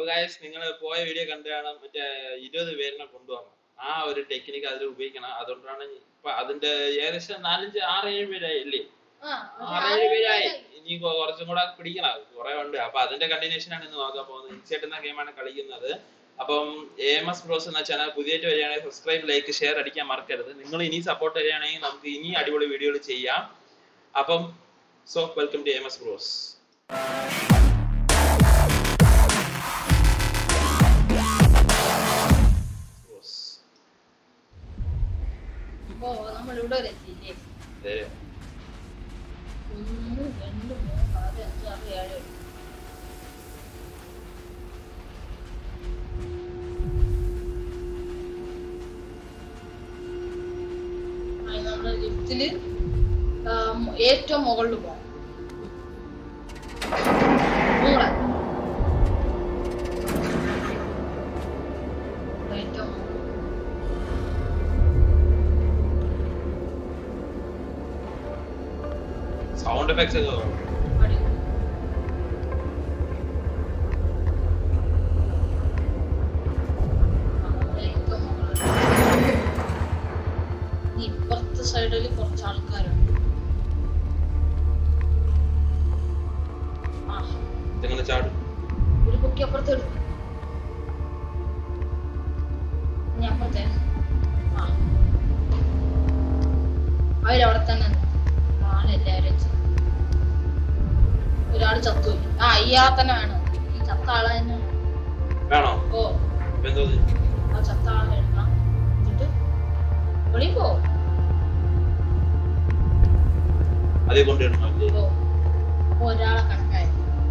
അപ്പൊ ഗായസ് നിങ്ങൾ പോയ വീഡിയോ കണ്ടാണ് മറ്റേ ഇരുപത് പേരിനെ കൊണ്ടുവരണം ആ ഒരു ടെക്നിക്ക് അതിൽ ഉപയോഗിക്കണം അതുകൊണ്ടാണ് ഇപ്പൊ അതിന്റെ ഏകദേശം നാലഞ്ച് ആറ് ഏഴ് പേരായി അല്ലേ ആ, പക്ഷെ ആറേഴ് പേരായി ആരും ഇനി കൊ- കുറച്ചും കൂടെ പിടിക്കണം കുറെ ഉണ്ട് അപ്പൊ അതിന്റെ കണ്ടിന്യൂഷൻ ആണ് ഇന്ന് നോക്കാൻ പോകുന്നത് ഇൻസൈറ്റ് എന്ന ഗെയിമാണ് കളിക്കുന്നത് അപ്പം എ എം എസ് ബ്രോസ് എന്ന ചാനൽ പുതിയതായിട്ട് വരികയാണെങ്കിൽ സബ്സ്ക്രൈബ് ലൈക്ക് ഷെയർ അടിക്കാൻ മറക്കരുത് നിങ്ങൾ ഇനി സപ്പോർട്ട് തരികയാണെങ്കിൽ നമുക്ക് ഇനി അടിപൊളി വീഡിയോകൾ ചെയ്യാം അപ്പം so welcome to M S bros bros ഇപ്പൊ നമ്മൾ ഇവിടെ വരെ എത്തിയില്ലേ അതെ ഒന്ന് രണ്ട് മൂന്ന് നാല് അഞ്ച് ആറ് ഏഴ് എട്ട്. ആ, നമ്മള് ലിഫ്റ്റില് ആം, ഏറ്റവും മുകളിൽ പോകാം മൂടെ ഏറ്റവും മുകളിൽ. സൗണ്ട് എഫക്ട്സ് ഒക്കെ കുറവാണ്. അടി. ആ, നമ്മള് ഏറ്റവും മുകളിൽ. ഇനി ഇപ്പുറത്തെ സൈഡിൽ കുറച്ച് ആൾക്കാരുണ്ട് ആ ഇതെങ്ങനെ ചാടും ഒരു കുക്കി അപ്പുറത്ത് എടുത്തു ഇനി അപ്പുറത്തെ ആ അവരവിടെ തന്നെ ആളെല്ലാവരും വെച്ച് ഒരാൾ ചത്തു ആ ഇയാളെ തന്നെ വേണം ഈ ചത്ത ആളെ തന്നെ വേണം. വേണോ ഓ ഇപ്പൊ എന്തോ ആ ചത്ത ആളെ എടുക്കണം എന്നിട്ട് വെളിയിൽ പോ അതേ കൊണ്ടിടണം അല്ലേ ഓ അപ്പൊ ഒരാളെ കണക്കായി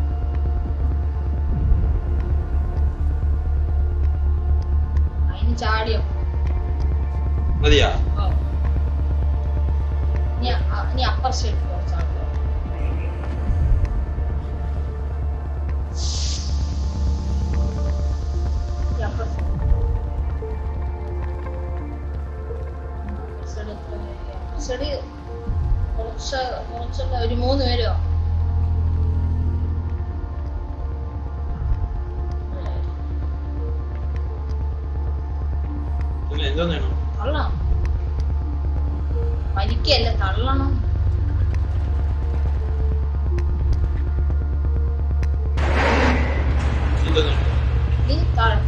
അതിന് ചാടിയോ മതിയാ ഓ ഇനി അ- ഇനി അപ്പർ സൈഡ് കുറച്ച് ആൾക്കാർ ഈ upper side. upper side എത്ര പേര്? upper side കുറച്ച് കുറച്ചുള്ള ഒരു മൂന്ന് പേരോ പിന്നെ എന്തോന്ന് വേണം തള്ളണം മരിക്കല്ല തള്ളണം എന്തോന്ന് വേണം നീ താഴെ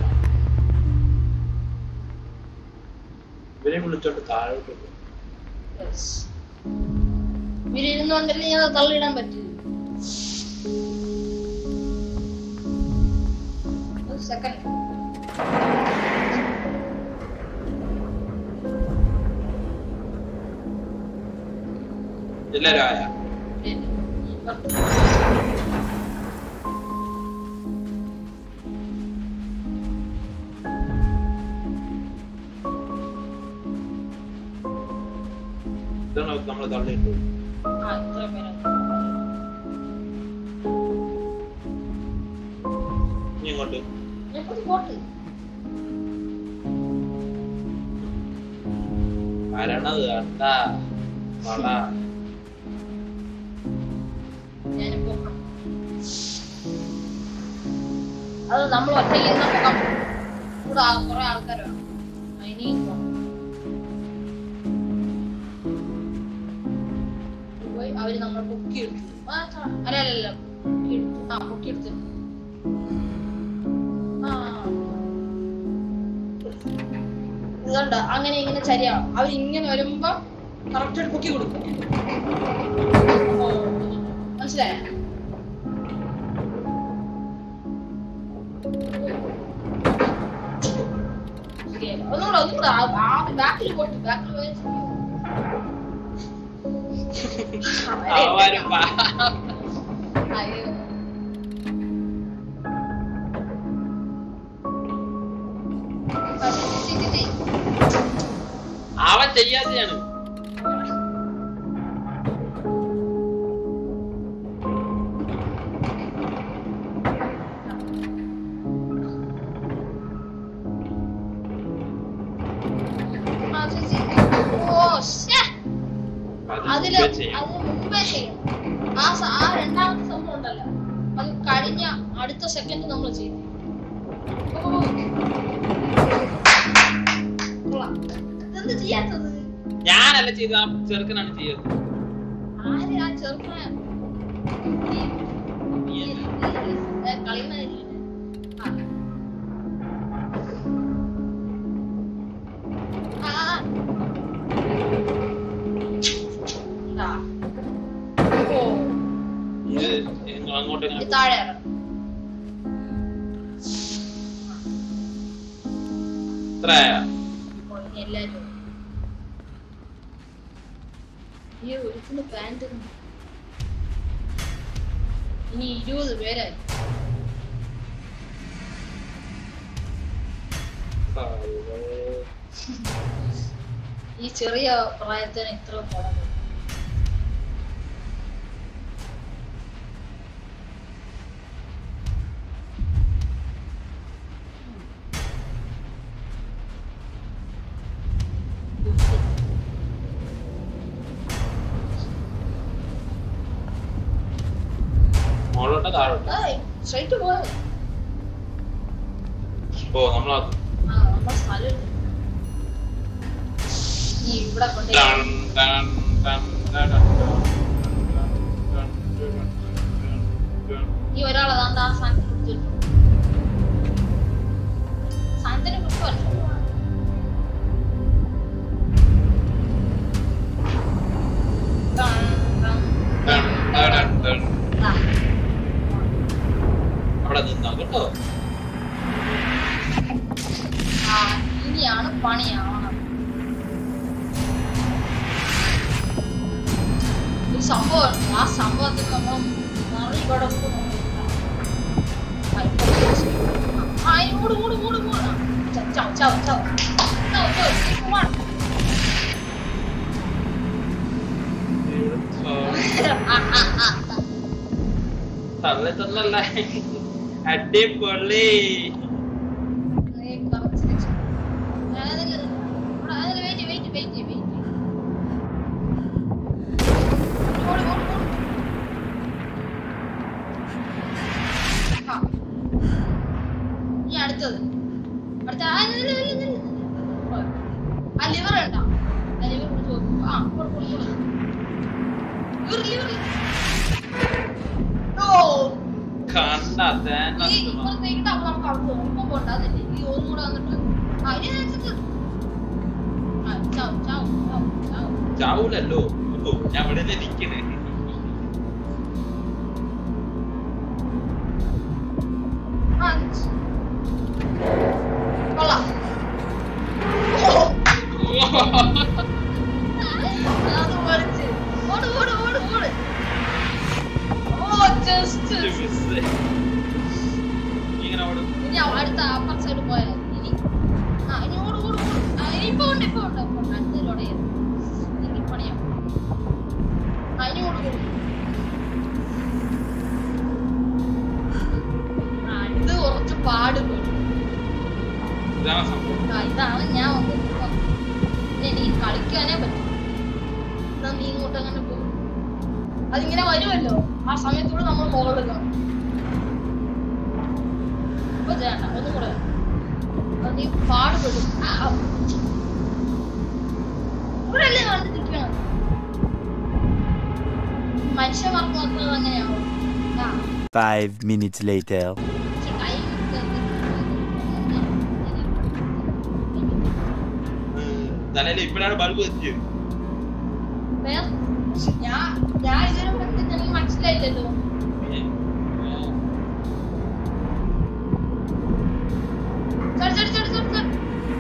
ഇവരെ വിളിച്ചോണ്ട് താഴോട്ട് പോ. യെസ് ഇവര് ഇരുന്നോണ്ടല്ലേ ഞാൻ തള്ളിയിടാൻ പറ്റൂ ഒരു സെക്കൻഡ് എല്ലാരും ആയ ഇതാണ് നമ്മളെ തള്ളിയിട്ട് ആ ഇത്ര പേരാ ഇനി ഇങ്ങോട്ട് എപ്പോഴും പോട്ട് വരണത് കണ്ട വള ഞാനിപ്പോ അത് നമ്മൾ ഒറ്റയ്ക്ക് ഇരുന്ന് പോകാൻ കൂടെ ആ- കുറെ ആൾക്കാർ വേണം അതിന് പോയി അവര് നമ്മൾ പൊക്കി എടുത്തു ആ, ത- അല്ല അല്ല അല്ല പൊക്കി എടുത്തു ആ പൊക്കി എടുത്തു ആ ഇതുണ്ട് അങ്ങനെ ഇങ്ങനെ ചരിയാ അവരിങ്ങനെ വരുമ്പോ കറക്റ്റ് പൊക്കി കൊടുക്കും ഓ, മനസ്സിലായോ ശരിയല്ല. ഒന്നുകൂടെ ഒന്നുകൂടെ ആ- ആദ്യം ബാക്കിൽ പോയിട്ട് ബാക്കിൽ പോയി അവര് പാ- അയ്യോ ചി, ചി, ചി. അവൻ ചെയ്യാതെയാണ് ആ, ചി, ചി. ഓ ശ്ശേ. അത് അതില് മുമ്പേ ചെയ്യാം. അതിന് മുമ്പേ ചെയ്യണം ആ സ- ആ രണ്ടാമത്തെ സംഭവം ഉണ്ടല്ലോ അത് കഴിഞ്ഞ അടുത്ത സെക്കൻഡ് നമ്മൾ ചെയ്യും ഓ. കൊള്ളാം. ഇതെന്ത് ചെയ്യാത്തത് ഞാനല്ല ചെയ്തത് ആ ചെറുക്കനാണ് ചെയ്തത് ആര് ആ ചെറുക്കനെ ഈ- നീ ഈ- അല്ല. ഈ- ഏ, കളിയുന്ന കാര്യമില്ല. ആ. ആ, ആ. ഇതാ. ഓ, ഇത് നിങ്ങൾ അങ്ങോട്ട് ഇത് ഇങ്ങനെ താഴെ ഇറങ്ങ്. ഇത്രയാ ഓ, ഇനി എല്ലാരും ഈ ഒരുത്തിന് പാൻറ് ഇനി ഇരുപത് പേരായി ഈ ചെറിയ പ്രായത്തിന് ഇത്ര പണം മോളോട്ടോ താഴോട്ടോ സ്ട്രൈറ്റ് പോയാൽ ഓ നമ്മളാ ആ നമ്മുടെ സ്ഥലം എടുത്ത്. നീ ഇവിടെ കൊണ്ടുപോയി ടൺ ടൺ ടൺ ടൺ ടൺ ടൺ ടൺ ടൺ ടൺ. ഈ ഒരാൾ അതാണ്ട് ആ സാധനത്തിന് പിടിച്ചിട്ടു സാധനത്തിന് പിടിക്കുമല്ലോ ടൺ, ടൺ. ടൺ ടൺ ടൺ. ദാ. അവിടെ നിന്നോ കേട്ടോ ആ, ഇനിയാണ് പണിയാവണം ഒരു സംഭവം ആ സംഭവത്തിൽ നമ്മൾ മറികടക്കും ആ ഇനി ഓട് ഓട് ഓട് ഓട് ച- ചാവ് ചാവ് ചാവ് ചാവ് ചാവ് keep on. ആ, ആ, ആ, ആ. തള്ളി തന്നല്ലേ അടിപൊളി നീ കുറച്ച് രക്ഷ- അതില് ഇവിടെ അതില് wait, wait, wait, wait. ഓട്, ഓട്, ഓട്. ആ. ഇനി അടുത്തത് അടുത്ത ആ, നില്ല്, നില്ല്, നില്ല്. ആ ലിവർ ഉണ്ടോ ആ ലിവർ പിടിച്ച് നോക്ക്. ആ കൊടു, കൊടു, കൊടു. ലിവർ ലിവർ ഓ കണ്ട ഈ തേങ്ങ ഇപ്പുറത്തേക്കിട്ട് അപ്പൊ നമുക്ക് അവിടെ പോകും. ഇപ്പൊ പോണ്ട, അതല്ലേ? ഈ ഒന്നും കൂടെ വന്നിട്ട് ആ, ഇനി വെച്ചിട്ട്. ആ, ചാവ്, ചാവ്, ചാവ്, ചാവ്. ചാവൂലല്ലോ ഓ, ഞാൻ ഇവിടെ നിൽക്കണേ ആ, കൊള്ളാം. അത് വലിച്ച്. ഓട്, ഓട്, ഓട്, ഓട്. ഓ, just. ഇങ്ങനെ ഓടും ഇനി അവ- അടുത്ത അപ്പർ സൈഡ് പോയാൽ മതി. ഇനി ആ ഇനി ഓട് ഓട് ഓട് ആ ഇനി ഇപ്പൊ ഉണ്ട് ഇപ്പൊ ഉണ്ട് ഇപ്പൊ ഉണ്ട് അടുത്ത ലോഡ് ഇനി പണിയാം ആ ഇനി ഓട് ഓട് ആ ഇത് കുറച്ച് പാടുപെടും ഇതാണ് സംഭവം ആ ഇതാണ് ഞാൻ വന്ന് ഇപ്പൊ ഇനി എനിക്ക് കളിക്കാനേ പറ്റും എന്നാ നീ ഇങ്ങോട്ട് അങ്ങനെ പോകും അതിങ്ങനെ വരുമല്ലോ ആ സമയത്തൂടെ നമ്മൾ മുകളിൽ കാണും ഇപ്പൊ ചെയ്യണ്ട ഒന്നും കൂടെ അത് നീ പാടുപെടും ആ. ഇവിടെയല്ലേ കണ്ടിരിക്കണം മനുഷ്യന്മാർക്ക് മാത്രം അങ്ങനെയാവും ആ Five minutes later. പക്ഷെ time തലയിൽ ഇപ്പോഴാണ് ബൾബ് എത്തിയത് വേറെ ഞാൻ ഞാൻ ഇതുവരെ പഠിച്ചത് എനിക്ക് മനസ്സിലായില്ലല്ലോ ചട് ചട് ചട് ചട് ചട്.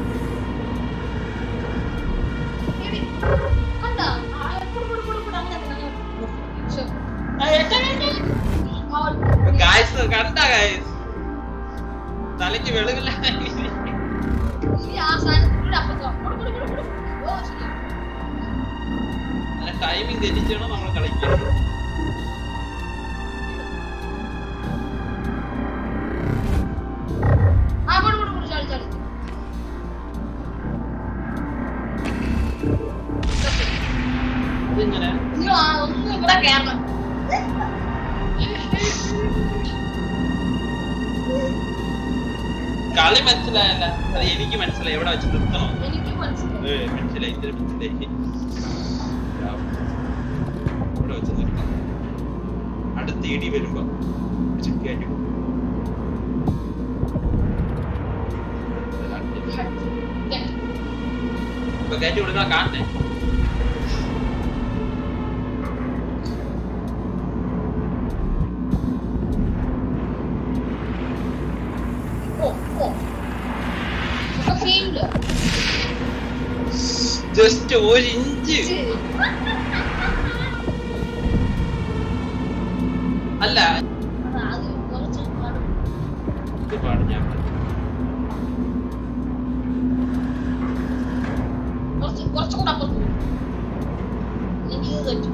എടി, കണ്ടാ? ആ, കൊടു, കൊടു, കൊടു, കൊടു, അങ്ങനെ തന്നെ, അങ്ങനെ. ശ്ശോ. ആ, എട്ടെ, എട്ടെ. ആ, ഗായ്സ് കണ്ട ഗായ്സ് തലയ്ക്ക് വെളിവില്ല ഇനി ആ സാധനത്തിലൂടെ അപ്പുറത്ത് വാ. കൊടു, കൊടു, കൊടു, കൊടു. ഓ, ശരി. ടൈമിംഗ് തെറ്റിച്ചാണോ നമ്മൾ കളിക്കുന്നത് ആ, കൊടു, കൊടു, കൊടു, ചാടി, ചാടി. അതിങ്ങനെ ഇനി ആ, ഒന്നും ഇവിടെ കേറണം കളി മനസ്സിലായല്ല അത് എനിക്ക് മനസ്സിലായി എവിടെ വെച്ച് നിർത്തണം എനിക്ക് മനസ്സിലായി ഏ, മനസ്സിലായി ഇത്തിരി മനസ്സിലായി ഇവിടെ വെച്ച് നിർത്തണം അടുത്ത ഇടി വരുമ്പോ പിടിച്ച് കയറ്റി കൊടുക്കും. ഇപ്പൊ കയറ്റി കൊടുക്കാൻ കാണണ്ടേ ഓ ഓ ഇപ്പൊ ഫീൽഡ് ജസ്റ്റ് ഒരു ഇഞ്ച് അല്ല അത് കുറച്ച് പാടും ഇത് പാടും ഞാൻ കുറച്ച് കുറച്ചുകൂടെ അപ്പുറത്ത് പോകും എനിക്ക് ഇത് തെറ്റും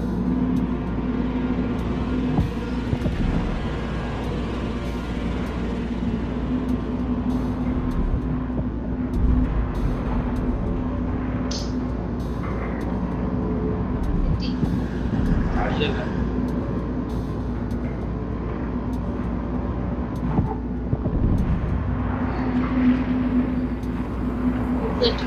എത്തി. ആവശ്യമില്ല ഇത് തെറ്റും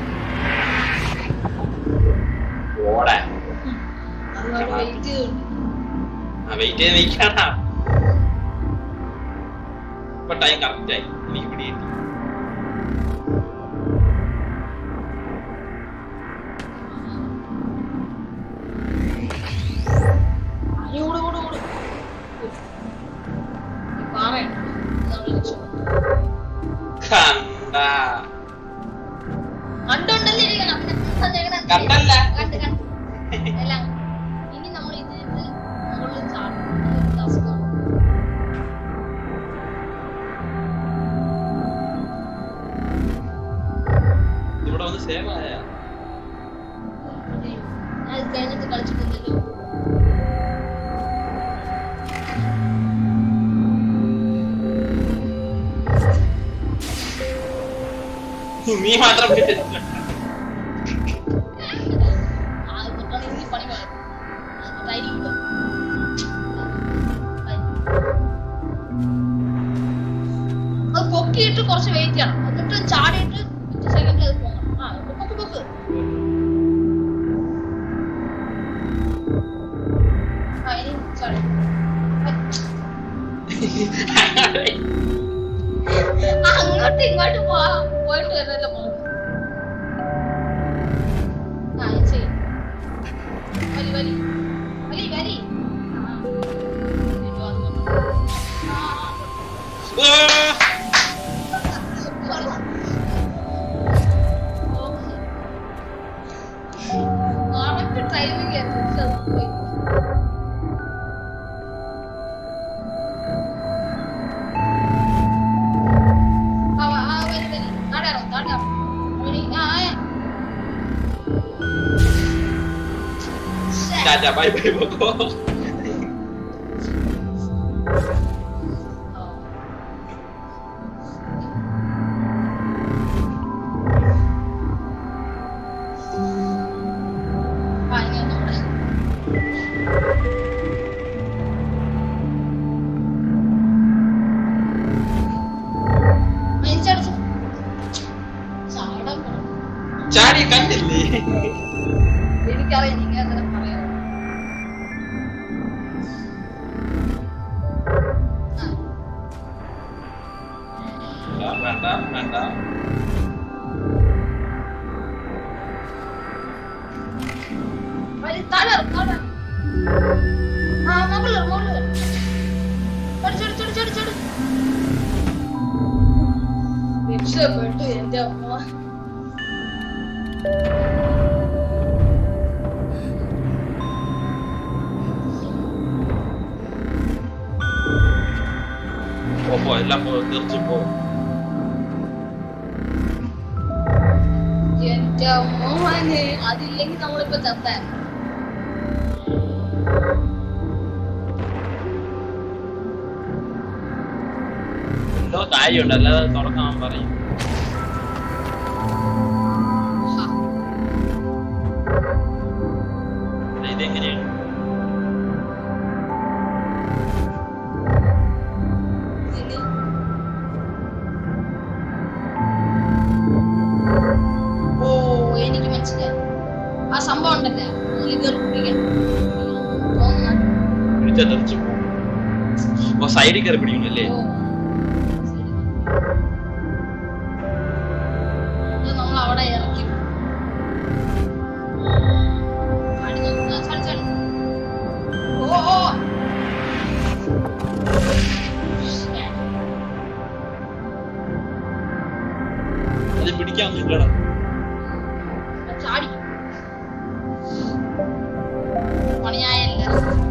ഓടാ അതുകൊണ്ട് വെയിറ്റ് ചെയ്തുകൊണ്ട് ആ വെയിറ്റ് ചെയ്ത് നിൽക്കാനാ ഇപ്പൊ ടൈം കറക്റ്റ് ആയി എനിക്ക് പിടികിട്ടി അരി കൂടെ കൂടെ കൂടെ പാറയാണ് നമ്മൾ രക്ഷപ്പെട്ടു കണ്ടാ കണ്ടുണ്ടല്ലേ ഇരിക്കണം. പിന്നെ അങ്ങനെ കണ്ടല്ല. കണ്ട് കണ്ട് എല്ലാം ഇനി നമ്മൾ ഇതിന് മുകളിൽ ചാടും അതൊരു task ആണ്. ഇവിടെ വന്ന് സേവ് ആയ ഞാൻ ഇത് കഴിഞ്ഞിട്ട് കളിച്ചിട്ടില്ലല്ലോ നീ മാത്രം പറ്റില്ല. അത് കൊണ്ടാണ് ഇനി പണി പോയത് അതുകൊണ്ടായിരിക്കും അത് പൊക്കിയിട്ട് കുറച്ച് വെയിറ്റ് ചെയ്യണം എന്നിട്ട് ചാടിയിട്ട് ഒറ്റ സെക്കൻഡിൽ അത് പോകണം ആ പൊക്ക് പൊക്ക് ആ ഇനി ചാടി അങ്ങോട്ടും ഇങ്ങോട്ടും പോവാ പോയിട്ട് വരുന്നല്ലോ പോകും ആ ഇത് ചെയ്യ്. വലി വലി വലി വലി ആ. ഇത് വന്നു. ആ, ഓ! കൊള്ളാം. ഓക്കെ. correct timing ആയിരുന്നു. പക്ഷെ അത് പോയി. ആ, ആ, വരി, വരി. താഴെ ഇറങ്ങ്, താഴെ ഇറങ്ങ്. വരി. ആ, ആ. ശ്ശെ. ടാറ്റ ബൈ ബൈ പോക്കോ ആ. ആ, ഇനി ഒന്നുകൂടെ. വലിച്ചടിച്ചു. ചാടാൻ പോണം. ചാടി കണ്ടില്ലേ എനിക്കറിയാം എനിക്ക് അങ്ങനെ പറയാം ആ, ആ, വേണ്ട വേണ്ട വലി താഴെ ഇറങ്ങ്, താഴെ ഇറങ്ങ്. ആ മുകളിൽ മുകളിൽ ചടി ചടി ചടി ചടി ചടി രക്ഷപ്പെട്ടു എന്റെ അമ്മ പോ പോ എല്ലാം പോ തീർച്ചും പോ എന്റെ മോഹന് അതില്ലെങ്കിൽ നമ്മളിപ്പോ ചത്ത എന്തോ കാര്യമുണ്ട് അല്ലാതെ തുറക്കാൻ പറയും പിന്നെ ഇതെങ്ങനെയാണ് ഓ സൈഡിൽ കയറി പിടിക്കണം അല്ലേ ഓ. ഇത് നമ്മൾ അവിടെ ഇറക്കി ചാടി നോക്ക്. ആ, ചാടി, ചാടി. ഓ, ഓ. ശ്ശേ. അത് പിടിക്കാൻ ഇല്ലടാ ആ, ചാടി പണിയായല്ല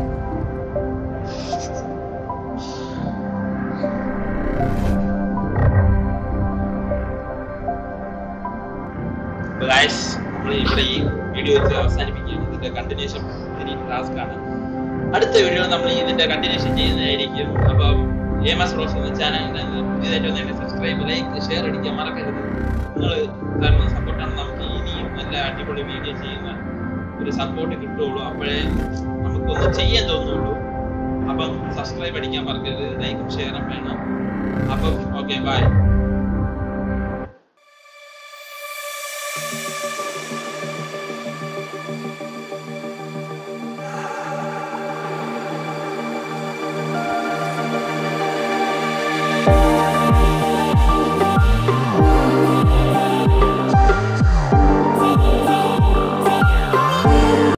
ഗായ്സ് നമ്മൾ ഇവിടെ ഈ വീഡിയോ വെച്ച് അവസാനിപ്പിക്കുകയാണ് ഇതിന്റെ കണ്ടിന്യൂഷൻ വെരി ടാസ്ക് ആണ് അടുത്ത വീഡിയോ നമ്മൾ ഇതിന്റെ കണ്ടിന്യൂഷൻ ചെയ്യുന്നതായിരിക്കും അപ്പം എം എസ് റോസ് എന്ന ചാനലിന് പുതിയതായിട്ട് വന്നതിന് സബ്സ്ക്രൈബ് ലൈക്ക് ഷെയർ അടിക്കാൻ മറക്കരുത് നിങ്ങൾ തരുന്ന സപ്പോർട്ടാണ് നമുക്ക് ഇനിയും നല്ല അടിപൊളി വീഡിയോ ചെയ്യുന്ന ഒരു സപ്പോർട്ട് കിട്ടുള്ളൂ അപ്പോഴേ നമുക്കൊന്ന് ചെയ്യാൻ തോന്നുള്ളൂ അപ്പം സബ്സ്ക്രൈബ് അടിക്കാൻ മറക്കരുത് ലൈക്കും ഷെയറും വേണം അപ്പം ഓക്കെ ബൈ